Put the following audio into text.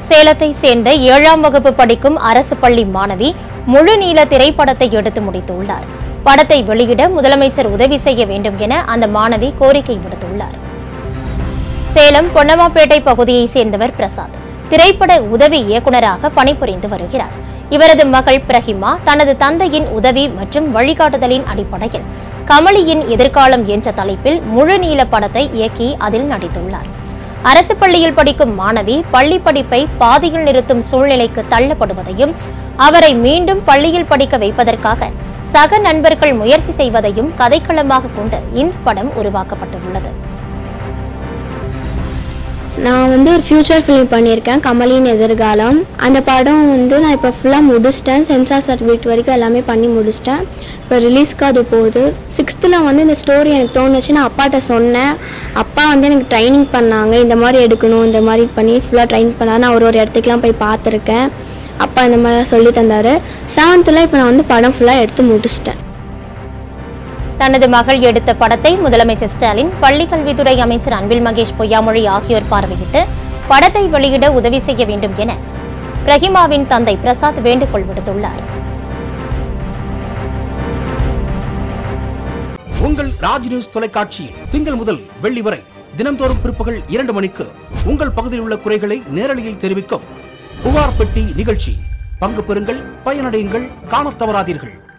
சேலத்தை சேர்ந்த ஏழாம் வகுப்பு படிக்கும் அரசு பள்ளி மாணவி முழு நீள திரைப்படத்தை எடுத்து முடித்துள்ளார் படத்தை வெளியிட முதலமைச்சர் உதவி செய்ய வேண்டும் என அந்த மாணவி கோரிக்கை விடுத்துள்ளார் சேலம் பொன்னமாப்பேட்டை பகுதியைச் சேர்ந்தவர் பிரசாத் திரைப்பட உதவி இயக்குனராக பணிபுரிந்து வருகிறார் இவரது மகள் பிரஹிமா தனது தந்தையின் உதவி மற்றும் வழிகாட்டுதலின் அடிப்படையில் கமலியின் எதிர்காலம் என்ற தலைப்பில் முழு நீள படத்தை இயக்கி அதில் நடித்துள்ளார் அரசு பள்ளியில் படிக்கும் மாணவி பள்ளி படிப்பை பாதியில் நிறுத்தும் சூழ்நிலைக்கு தள்ளப்படுவதையும் அவரை மீண்டும் பள்ளியில் படிக்க வைப்பதற்காக சக நண்பர்கள் முயற்சி செய்வதையும் கதைக்களமாக கொண்டு இந்த படம் உருவாக்கப்பட்டுள்ளது நான் வந்து ஒரு ஃப்யூச்சர் ஃபிலிம் பண்ணியிருக்கேன் கமலின் எதிர்காலம் அந்த படம் வந்து நான் இப்போ ஃபுல்லாக முடிச்சிட்டேன் சென்சார் சர்டிஃபிகேட் வரைக்கும் எல்லாமே பண்ணி முடிச்சிட்டேன் இப்போ ரிலீஸ்க்கு அது போகுது சிக்ஸ்த்தில் வந்து இந்த ஸ்டோரி எனக்கு தோணுச்சு நான் அப்பாட்ட சொன்னேன் அப்பா வந்து எனக்கு ட்ரைனிங் பண்ணாங்க இந்த மாதிரி எடுக்கணும் இந்த மாதிரி பண்ணி ஃபுல்லாக ட்ரைனிங் பண்ணார் நான் ஒரு ஒரு இடத்துக்குலாம் போய் பார்த்துருக்கேன் அப்பா இந்த மாதிரி சொல்லி தந்தார் செவன்த்தில் இப்போ நான் வந்து படம் ஃபுல்லாக எடுத்து முடிச்சிட்டேன் தனது மகள் எடுத்த படத்தை முதலமைச்சர் ஸ்டாலின் பள்ளிக் கல்வித்துறை அமைச்சர் அன்பில் மகேஷ் பொய்யாமொழி ஆகியோர் பார்வையிட்டு படத்தை வெளியிட உதவி செய்ய வேண்டும் என பிரஹிமாவின் தந்தை பிரசாத் வேண்டுகோள் விடுத்துள்ளார் உங்கள் ராஜ் நியூஸ் தொலைக்காட்சியில் திங்கள் முதல் வெள்ளி வரை தினம்தோறும் பிற்பகல் இரண்டு மணிக்கு உங்கள் பகுதியில் உள்ள குறைகளை நேரலையில் தெரிவிக்கும் புகார் பெட்டி நிகழ்ச்சி பங்கு பெறுங்கள் பயனடையுங்கள் காணத் தவறாதீர்கள்